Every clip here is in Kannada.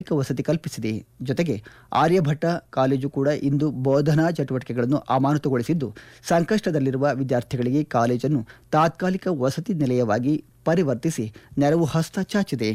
ಸಾಂಕೇತಿಕ ವಸತಿ ಕಲ್ಪಿಸಿದೆ ಜೊತೆಗೆ ಆರ್ಯಭಟ್ಟ ಕಾಲೇಜು ಕೂಡ ಇಂದು ಬೋಧನಾ ಚಟುವಟಿಕೆಗಳನ್ನು ಅಮಾನತುಗೊಳಿಸಿದ್ದು ಸಂಕಷ್ಟದಲ್ಲಿರುವ ವಿದ್ಯಾರ್ಥಿಗಳಿಗೆ ಕಾಲೇಜನ್ನು ತಾತ್ಕಾಲಿಕ ವಸತಿ ನಿಲಯವಾಗಿ ಪರಿವರ್ತಿಸಿ ನೆರವು ಹಸ್ತ ಚಾಚಿದೆ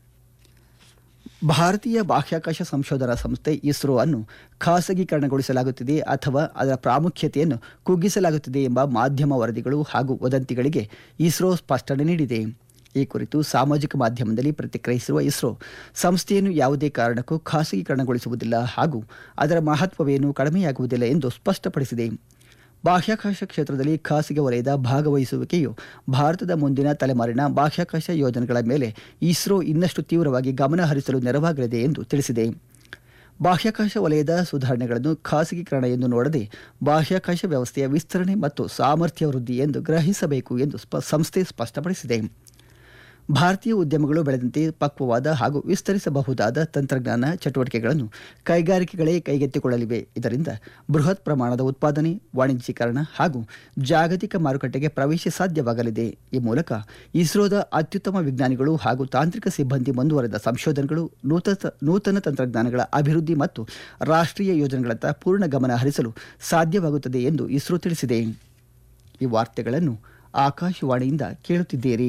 ಭಾರತೀಯ ಬಾಹ್ಯಾಕಾಶ ಸಂಶೋಧನಾ ಸಂಸ್ಥೆ ಇಸ್ರೋ ಅನ್ನು ಖಾಸಗೀಕರಣಗೊಳಿಸಲಾಗುತ್ತಿದೆ ಅಥವಾ ಅದರ ಪ್ರಾಮುಖ್ಯತೆಯನ್ನು ಕುಗ್ಗಿಸಲಾಗುತ್ತಿದೆ ಎಂಬ ಮಾಧ್ಯಮ ವರದಿಗಳು ಹಾಗೂ ವದಂತಿಗಳಿಗೆ ಇಸ್ರೋ ಸ್ಪಷ್ಟನೆ ನೀಡಿದೆ ಈ ಕುರಿತು ಸಾಮಾಜಿಕ ಮಾಧ್ಯಮದಲ್ಲಿ ಪ್ರತಿಕ್ರಿಯಿಸಿರುವ ಇಸ್ರೋ ಸಂಸ್ಥೆಯನ್ನು ಯಾವುದೇ ಕಾರಣಕ್ಕೂ ಖಾಸಗೀಕರಣಗೊಳಿಸುವುದಿಲ್ಲ ಹಾಗೂ ಅದರ ಮಹತ್ವವೇನು ಕಡಿಮೆಯಾಗುವುದಿಲ್ಲ ಎಂದು ಸ್ಪಷ್ಟಪಡಿಸಿದೆ ಬಾಹ್ಯಾಕಾಶ ಕ್ಷೇತ್ರದಲ್ಲಿ ಖಾಸಗಿ ವಲಯದ ಭಾಗವಹಿಸುವಿಕೆಯು ಭಾರತದ ಮುಂದಿನ ತಲೆಮಾರಿನ ಬಾಹ್ಯಾಕಾಶ ಯೋಜನೆಗಳ ಮೇಲೆ ಇಸ್ರೋ ಇನ್ನಷ್ಟು ತೀವ್ರವಾಗಿ ಗಮನ ಹರಿಸಲು ನೆರವಾಗಲಿದೆ ಎಂದು ತಿಳಿಸಿದೆ ಬಾಹ್ಯಾಕಾಶ ವಲಯದ ಸುಧಾರಣೆಗಳನ್ನು ಖಾಸಗೀಕರಣ ಎಂದು ನೋಡದೆ ಬಾಹ್ಯಾಕಾಶ ವ್ಯವಸ್ಥೆಯ ವಿಸ್ತರಣೆ ಮತ್ತು ಸಾಮರ್ಥ್ಯ ವೃದ್ಧಿ ಎಂದು ಗ್ರಹಿಸಬೇಕು ಎಂದು ಸ್ಪ- ಸಂಸ್ಥೆ ಸ್ಪಷ್ಟಪಡಿಸಿದೆ ಭಾರತೀಯ ಉದ್ಯಮಗಳು ಬೆಳೆದಂತೆ ಪಕ್ವವಾದ ಹಾಗೂ ವಿಸ್ತರಿಸಬಹುದಾದ ತಂತ್ರಜ್ಞಾನ ಚಟುವಟಿಕೆಗಳನ್ನು ಕೈಗಾರಿಕೆಗಳೇ ಕೈಗೆತ್ತಿಕೊಳ್ಳಲಿವೆ ಇದರಿಂದ ಬೃಹತ್ ಪ್ರಮಾಣದ ಉತ್ಪಾದನೆ ವಾಣಿಜ್ಯೀಕರಣ ಹಾಗೂ ಜಾಗತಿಕ ಮಾರುಕಟ್ಟೆಗೆ ಪ್ರವೇಶ ಸಾಧ್ಯವಾಗಲಿದೆ ಈ ಮೂಲಕ ಇಸ್ರೋದ ಅತ್ಯುತ್ತಮ ವಿಜ್ಞಾನಿಗಳು ಹಾಗೂ ತಾಂತ್ರಿಕ ಸಿಬ್ಬಂದಿ ಮುಂದುವರೆದ ಸಂಶೋಧನೆಗಳು ನೂತನ ನೂತನ ತಂತ್ರಜ್ಞಾನಗಳ ಅಭಿವೃದ್ಧಿ ಮತ್ತು ರಾಷ್ಟ್ರೀಯ ಯೋಜನೆಗಳತ್ತ ಪೂರ್ಣ ಗಮನ ಹರಿಸಲು ಸಾಧ್ಯವಾಗುತ್ತದೆ ಎಂದು ಇಸ್ರೋ ತಿಳಿಸಿದೆ ಈ ವಾರ್ತೆಗಳನ್ನು ಆಕಾಶವಾಣಿಯಿಂದ ಕೇಳುತ್ತಿದ್ದೀರಿ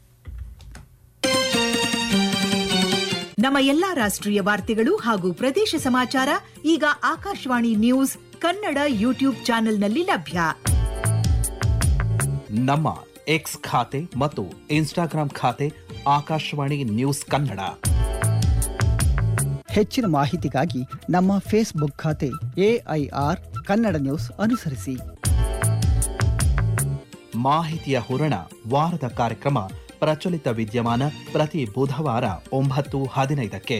ನಮ್ಮ ಎಲ್ಲಾ ರಾಷ್ಟ್ರೀಯ ವಾರ್ತೆಗಳು ಹಾಗೂ ಪ್ರದೇಶ ಸಮಾಚಾರ ಈಗ ಆಕಾಶವಾಣಿ ನ್ಯೂಸ್ ಕನ್ನಡ ಯೂಟ್ಯೂಬ್ ಚಾನೆಲ್ನಲ್ಲಿ ಲಭ್ಯ ನಮ್ಮ ಎಕ್ಸ್ ಖಾತೆ ಮತ್ತು ಇನ್ಸ್ಟಾಗ್ರಾಂ ಖಾತೆ ಆಕಾಶವಾಣಿ ನ್ಯೂಸ್ ಕನ್ನಡ ಹೆಚ್ಚಿನ ಮಾಹಿತಿಗಾಗಿ ನಮ್ಮ ಫೇಸ್ಬುಕ್ ಖಾತೆ ಎಐಆರ್ ಕನ್ನಡ ನ್ಯೂಸ್ ಅನುಸರಿಸಿ ಮಾಹಿತಿಯ ಹೂರಣ ವಾರದ ಕಾರ್ಯಕ್ರಮ ಪ್ರಚಲಿತ ವಿದ್ಯಮಾನ ಪ್ರತಿ ಬುಧವಾರ ಒಂಬತ್ತು ಹದಿನೈದಕ್ಕೆ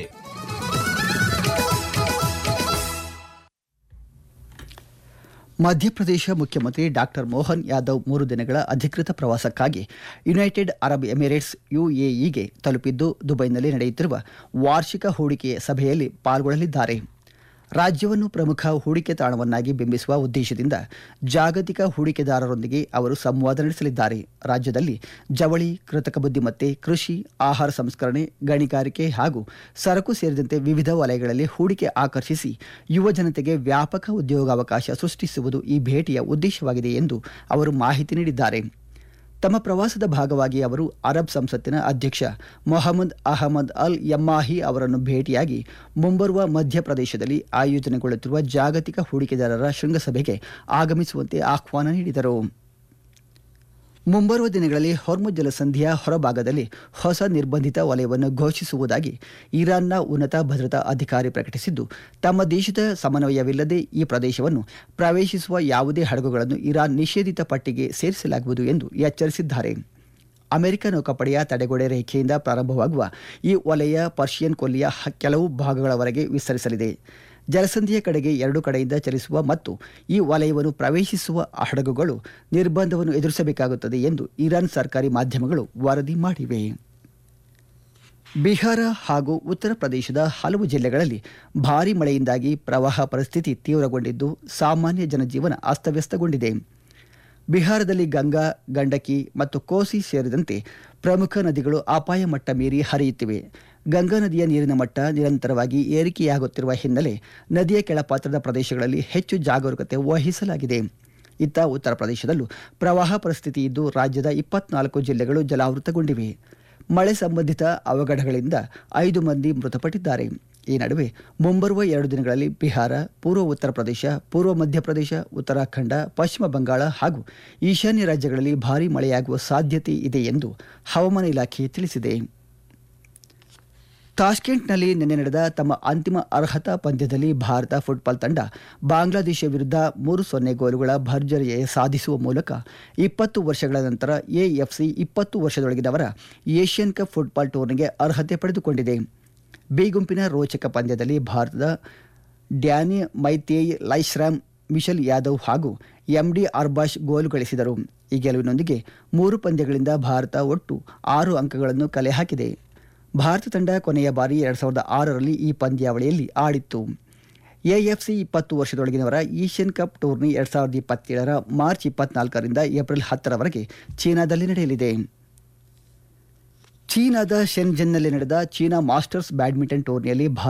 ಮಧ್ಯಪ್ರದೇಶ ಮುಖ್ಯಮಂತ್ರಿ ಡಾಕ್ಟರ್ ಮೋಹನ್ ಯಾದವ್ ಮೂರು ದಿನಗಳ ಅಧಿಕೃತ ಪ್ರವಾಸಕ್ಕಾಗಿ ಯುನೈಟೆಡ್ ಅರಬ್ ಎಮಿರೇಟ್ಸ್ ಯುಎಇಗೆ ತಲುಪಿದ್ದು ದುಬೈನಲ್ಲಿ ನಡೆಯುತ್ತಿರುವ ವಾರ್ಷಿಕ ಹೂಡಿಕೆ ಸಭೆಯಲ್ಲಿ ಪಾಲ್ಗೊಳ್ಳಲಿದ್ದಾರೆ ರಾಜ್ಯವನ್ನು ಪ್ರಮುಖ ಹೂಡಿಕೆ ತಾಣವನ್ನಾಗಿ ಬಿಂಬಿಸುವ ಉದ್ದೇಶದಿಂದ ಜಾಗತಿಕ ಹೂಡಿಕೆದಾರರೊಂದಿಗೆ ಅವರು ಸಂವಾದ ನಡೆಸಲಿದ್ದಾರೆ ರಾಜ್ಯದಲ್ಲಿ ಜವಳಿ ಕೃತಕ ಬುದ್ಧಿಮತ್ತೆ ಕೃಷಿ ಆಹಾರ ಸಂಸ್ಕರಣೆ ಗಣಿಗಾರಿಕೆ ಹಾಗೂ ಸರಕು ಸೇರಿದಂತೆ ವಿವಿಧ ವಲಯಗಳಲ್ಲಿ ಹೂಡಿಕೆ ಆಕರ್ಷಿಸಿ ಯುವ ಜನತೆಗೆ ವ್ಯಾಪಕ ಉದ್ಯೋಗಾವಕಾಶ ಸೃಷ್ಟಿಸುವುದು ಈ ಭೇಟಿಯ ಉದ್ದೇಶವಾಗಿದೆ ಎಂದು ಅವರು ಮಾಹಿತಿ ನೀಡಿದ್ದಾರೆ ತಮ್ಮ ಪ್ರವಾಸದ ಭಾಗವಾಗಿ ಅವರು ಅರಬ್ ಸಂಸತ್ತಿನ ಅಧ್ಯಕ್ಷ ಮೊಹಮ್ಮದ್ ಅಹಮದ್ ಅಲ್ ಯಮ್ಮಾಹಿ ಅವರನ್ನು ಭೇಟಿಯಾಗಿ ಮುಂಬರುವ ಮಧ್ಯಪ್ರದೇಶದಲ್ಲಿ ಆಯೋಜನೆಗೊಳ್ಳುತ್ತಿರುವ ಜಾಗತಿಕ ಹೂಡಿಕೆದಾರರ ಶೃಂಗಸಭೆಗೆ ಆಗಮಿಸುವಂತೆ ಆಹ್ವಾನ ನೀಡಿದರು ಮುಂಬರುವ ದಿನಗಳಲ್ಲಿ ಹೊರ್ಮುಜ್ ಜಲಸಂಧಿಯ ಹೊರಭಾಗದಲ್ಲಿ ಹೊಸ ನಿರ್ಬಂಧಿತ ವಲಯವನ್ನು ಘೋಷಿಸುವುದಾಗಿ ಇರಾನ್ನ ಉನ್ನತ ಭದ್ರತಾ ಅಧಿಕಾರಿ ಪ್ರಕಟಿಸಿದ್ದು ತಮ್ಮ ದೇಶದ ಸಮನ್ವಯವಿಲ್ಲದೆ ಈ ಪ್ರದೇಶವನ್ನು ಪ್ರವೇಶಿಸುವ ಯಾವುದೇ ಹಡಗುಗಳನ್ನು ಇರಾನ್ ನಿಷೇಧಿತ ಪಟ್ಟಿಗೆ ಸೇರಿಸಲಾಗುವುದು ಎಂದು ಎಚ್ಚರಿಸಿದ್ದಾರೆ ಅಮೆರಿಕ ನೌಕಾಪಡೆಯ ತಡೆಗೋಡೆ ರೇಖೆಯಿಂದ ಪ್ರಾರಂಭವಾಗುವ ಈ ವಲಯ ಪರ್ಷಿಯನ್ ಕೊಲ್ಲಿಯ ಹ- ಕೆಲವು ಭಾಗಗಳವರೆಗೆ ವಿಸ್ತರಿಸಲಿದೆ ಜಲಸಂಧಿಯ ಕಡೆಗೆ ಎರಡು ಕಡೆಯಿಂದ ಚಲಿಸುವ ಮತ್ತು ಈ ವಲಯವನ್ನು ಪ್ರವೇಶಿಸುವ ಹಡಗುಗಳು ನಿರ್ಬಂಧವನ್ನು ಎದುರಿಸಬೇಕಾಗುತ್ತದೆ ಎಂದು ಇರಾನ್ ಸರ್ಕಾರಿ ಮಾಧ್ಯಮಗಳು ವರದಿ ಮಾಡಿವೆ ಬಿಹಾರ ಹಾಗೂ ಉತ್ತರ ಪ್ರದೇಶದ ಹಲವು ಜಿಲ್ಲೆಗಳಲ್ಲಿ ಭಾರೀ ಮಳೆಯಿಂದಾಗಿ ಪ್ರವಾಹ ಪರಿಸ್ಥಿತಿ ತೀವ್ರಗೊಂಡಿದ್ದು ಸಾಮಾನ್ಯ ಜನಜೀವನ ಅಸ್ತವ್ಯಸ್ತಗೊಂಡಿದೆ ಬಿಹಾರದಲ್ಲಿ ಗಂಗಾ ಗಂಡಕಿ ಮತ್ತು ಕೋಸಿ ಸೇರಿದಂತೆ ಪ್ರಮುಖ ನದಿಗಳು ಅಪಾಯ ಮಟ್ಟ ಮೀರಿ ಹರಿಯುತ್ತಿವೆ ಗಂಗಾ ನದಿಯ ನೀರಿನ ಮಟ್ಟ ನಿರಂತರವಾಗಿ ಏರಿಕೆಯಾಗುತ್ತಿರುವ ಹಿನ್ನೆಲೆ ನದಿಯ ಕೆಳಪಾತ್ರದ ಪ್ರದೇಶಗಳಲ್ಲಿ ಹೆಚ್ಚು ಜಾಗರೂಕತೆ ವಹಿಸಲಾಗಿದೆ ಇತ್ತ ಉತ್ತರ ಪ್ರದೇಶದಲ್ಲೂ ಪ್ರವಾಹ ಪರಿಸ್ಥಿತಿ ಇದ್ದು ರಾಜ್ಯದ ಇಪ್ಪತ್ನಾಲ್ಕು ಜಿಲ್ಲೆಗಳು ಜಲಾವೃತಗೊಂಡಿವೆ ಮಳೆ ಸಂಬಂಧಿತ ಅವಘಡಗಳಿಂದ ಐದು ಮಂದಿ ಮೃತಪಟ್ಟಿದ್ದಾರೆ ಈ ನಡುವೆ ಮುಂಬರುವ ಎರಡು ದಿನಗಳಲ್ಲಿ ಬಿಹಾರ ಪೂರ್ವ ಉತ್ತರ ಪ್ರದೇಶ ಪೂರ್ವ ಮಧ್ಯಪ್ರದೇಶ ಉತ್ತರಾಖಂಡ ಪಶ್ಚಿಮ ಬಂಗಾಳ ಹಾಗೂ ಈಶಾನ್ಯ ರಾಜ್ಯಗಳಲ್ಲಿ ಭಾರೀ ಮಳೆಯಾಗುವ ಸಾಧ್ಯತೆ ಇದೆ ಎಂದು ಹವಾಮಾನ ಇಲಾಖೆ ತಿಳಿಸಿದೆ ತಾಷ್ಕೆಂಟ್ನಲ್ಲಿ ನಿನ್ನೆ ನಡೆದ ತಮ್ಮ ಅಂತಿಮ ಅರ್ಹತಾ ಪಂದ್ಯದಲ್ಲಿ ಭಾರತ ಫುಟ್ಬಾಲ್ ತಂಡ ಬಾಂಗ್ಲಾದೇಶ ವಿರುದ್ಧ ಮೂರು ಸೊನ್ನೆ ಗೋಲುಗಳ ಭರ್ಜರಿ ಜಯ ಸಾಧಿಸುವ ಮೂಲಕ ಇಪ್ಪತ್ತು ವರ್ಷಗಳ ನಂತರ ಎಎಫ್ಸಿ ಇಪ್ಪತ್ತು ವರ್ಷದೊಳಗಿನವರ ಏಷ್ಯನ್ ಕಪ್ ಫುಟ್ಬಾಲ್ ಟೂರ್ನಿಗೆ ಅರ್ಹತೆ ಪಡೆದುಕೊಂಡಿದೆ ಬಿ ಗುಂಪಿನ ರೋಚಕ ಪಂದ್ಯದಲ್ಲಿ ಭಾರತದ ಡ್ಯಾನಿ ಮೈತೇಯ್ ಲೈಶ್ರಾಮ್ ಮಿಶೆಲ್ ಯಾದವ್ ಹಾಗೂ ಎಂಡಿ ಅರ್ಬಾಷ್ ಗೋಲು ಗಳಿಸಿದರು ಈ ಗೆಲುವಿನೊಂದಿಗೆ ಮೂರು ಪಂದ್ಯಗಳಿಂದ ಭಾರತ ಒಟ್ಟು ಆರು ಅಂಕಗಳನ್ನು ಕಲೆ ಹಾಕಿದೆ ಭಾರತ ತಂಡ ಕೊನೆಯ ಬಾರಿ ಎರಡ್ ಸಾವಿರದ ಆರರಲ್ಲಿ ಈ ಪಂದ್ಯಾವಳಿಯಲ್ಲಿ ಆಡಿತ್ತು ಎಎಫ್ಸಿ ಇಪ್ಪತ್ತು ವರ್ಷದೊಳಗಿನವರ ಏಷ್ಯನ್ ಕಪ್ ಟೂರ್ನಿ ಎರಡ್ ಸಾವಿರದ ಇಪ್ಪತ್ತೇಳರ ಮಾರ್ಚ್ ಇಪ್ಪತ್ನಾಲ್ಕರಿಂದ ಏಪ್ರಿಲ್ ಹತ್ತರವರೆಗೆ ಚೀನಾದಲ್ಲಿ ನಡೆಯಲಿದೆ ಚೀನಾದ ಶೆನ್ಜೆನ್ನಲ್ಲಿ ನಡೆದ ಚೀನಾ ಮಾಸ್ಟರ್ಸ್ ಬ್ಯಾಡ್ಮಿಂಟನ್ ಟೂರ್ನಿಯಲ್ಲಿ ಭಾರತ